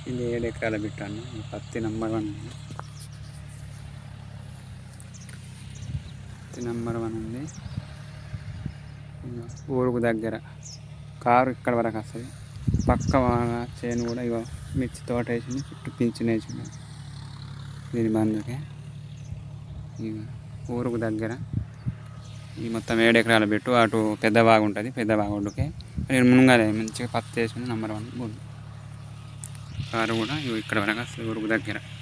ఇది ఏడు ఎకరాల పెట్టాను ఈ పత్తి నంబర్ వన్ ఉంది పత్తి నంబర్ వన్ ఉంది ఇగో ఊరుకు దగ్గర కారు ఇక్కడ వరకు వస్తుంది పక్క వా- చేను కూడా ఇగో మిర్చి తోట వేసింది చుట్టూ పింఛన్ వేసింది దీని బంధుకే ఇక ఊరుకు దగ్గర ఈ మొత్తం ఏడు ఎకరాల పెట్టు అటు పెద్ద బాగా ఉంటుంది పెద్ద బాగుండుకే నేను మునగాలి మంచిగా పత్తి వేసింది నంబర్ వన్ భూమి కారు కూడా ఇగో ఇక్కడ వరకు వస్తుంది ఊరుకు దగ్గర